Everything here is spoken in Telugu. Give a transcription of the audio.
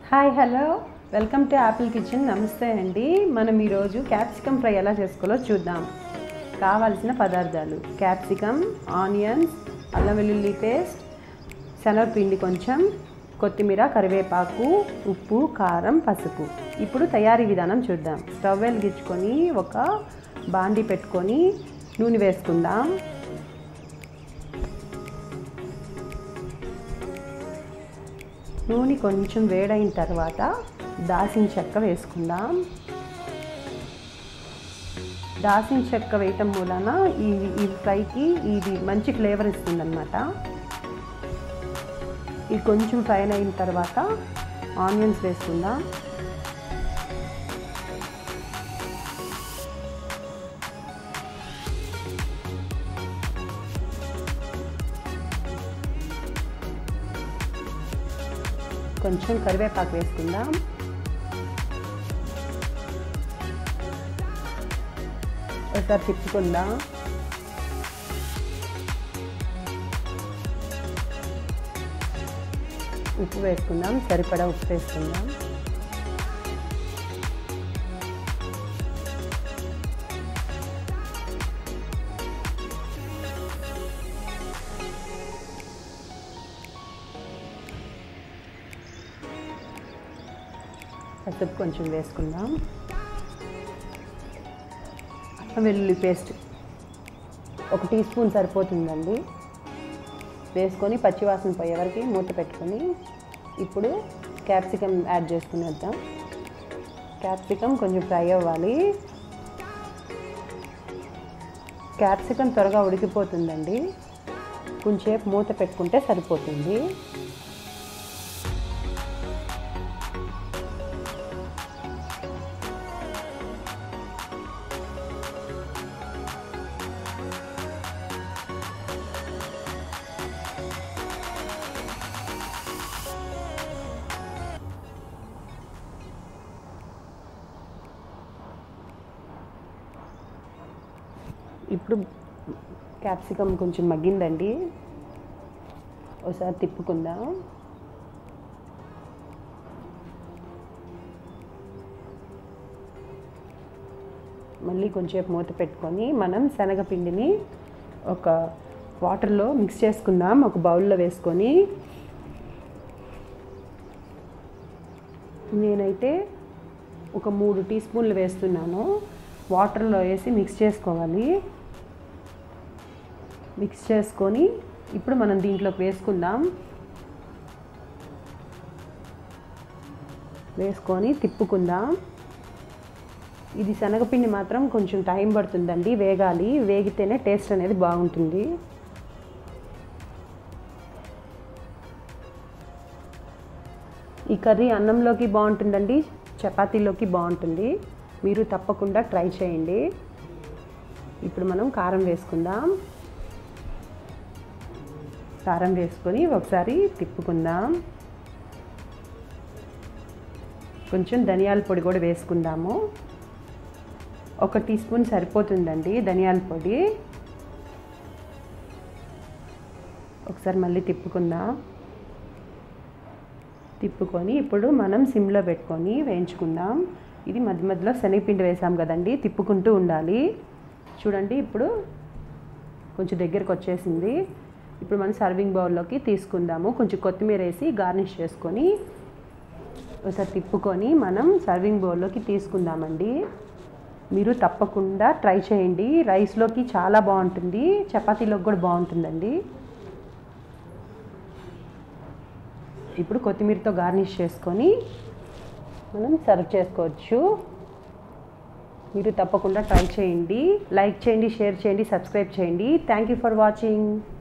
hi hello welcome to Apple kitchen నమస్తే అండి మనం ఈరోజు క్యాప్సికమ్ ఫ్రై ఎలా చేసుకోవాలో చూద్దాం కావాల్సిన పదార్థాలు క్యాప్సికమ్ ఆనియన్స్ అల్లం వెల్లుల్లి పేస్ట్ శనగపిండి కొంచెం కొత్తిమీర కరివేపాకు ఉప్పు కారం పసుపు ఇప్పుడు తయారీ విధానం చూద్దాం స్టవ్ వెలిగించుకొని ఒక బాండి పెట్టుకొని నూనె వేసుకుందాం నూనె కొంచెం వేడైన తర్వాత దాసిన చెక్క వేసుకుందాం దాసిన చెక్క వేయటం మూలన ఈ ఈ ఫ్రైకి ఇది మంచి ఫ్లేవర్ ఇస్తుందన్నమాట ఇది కొంచెం ఫ్రై అయిన తర్వాత ఆనియన్స్ వేసుకుందాం కొంచెం కరివేపాకు వేసుకుందాం ఒకసారి తిప్పుకుందాం ఉప్పు వేసుకుందాం సరిపడా ఉప్పు వేసుకుందాం పసుపు కొంచెం వేసుకుందాం అల్లం వెల్లుల్లి పేస్ట్ ఒక టీ స్పూన్ సరిపోతుందండి వేసుకొని పచ్చివాసన పోయే వరకు మూత పెట్టుకొని ఇప్పుడు క్యాప్సికమ్ యాడ్ చేసుకునేద్దాం క్యాప్సికమ్ కొంచెం ఫ్రై అవ్వాలి క్యాప్సికమ్ త్వరగా ఉడికిపోతుందండి కొంచెంసేపు మూత పెట్టుకుంటే సరిపోతుంది ఇప్పుడు క్యాప్సికమ్ కొంచెం మగ్గిందండి ఒకసారి తిప్పుకుందాం మళ్ళీ కొంచెంసేపు మూత పెట్టుకొని మనం శనగపిండిని ఒక వాటర్లో మిక్స్ చేసుకుందాం ఒక బౌల్లో వేసుకొని నేనైతే ఒక మూడు టీ స్పూన్లు వేస్తున్నాను వాటర్లో వేసి మిక్స్ చేసుకోవాలి మిక్స్ చేసుకొని ఇప్పుడు మనం దీంట్లోకి వేసుకుందాం వేసుకొని తిప్పుకుందాం ఇది శనగపిండి మాత్రం కొంచెం టైం పడుతుందండి వేగాలి వేగితేనే టేస్ట్ అనేది బాగుంటుంది ఈ కర్రీ అన్నంలోకి బాగుంటుందండి చపాతీలోకి బాగుంటుంది మీరు తప్పకుండా ట్రై చేయండి ఇప్పుడు మనం కారం వేసుకుందాం కారం వేసుకొని ఒకసారి తిప్పుకుందాం కొంచెం ధనియాల పొడి కూడా వేసుకుందాము ఒక టీ స్పూన్ సరిపోతుందండి ధనియాల పొడి ఒకసారి మళ్ళీ తిప్పుకుందాం తిప్పుకొని ఇప్పుడు మనం సిమ్లో పెట్టుకొని వేయించుకుందాం ఇది మధ్య మధ్యలో శనగపిండి వేసాం కదండి తిప్పుకుంటూ ఉండాలి చూడండి ఇప్పుడు కొంచెం దగ్గరకు వచ్చేసింది ఇప్పుడు మనం సర్వింగ్ బౌల్లోకి తీసుకుందాము కొంచెం కొత్తిమీర వేసి గార్నిష్ చేసుకొని ఒకసారి తిప్పుకొని మనం సర్వింగ్ బౌల్లోకి తీసుకుందామండి మీరు తప్పకుండా ట్రై చేయండి రైస్లోకి చాలా బాగుంటుంది చపాతీలోకి కూడా బాగుంటుందండి ఇప్పుడు కొత్తిమీరతో గార్నిష్ చేసుకొని మనం సర్వ్ చేసుకోవచ్చు మీరు తప్పకుండా ట్రై చేయండి లైక్ చేయండి షేర్ చేయండి సబ్స్క్రైబ్ చేయండి థ్యాంక్ యూ ఫర్ వాచింగ్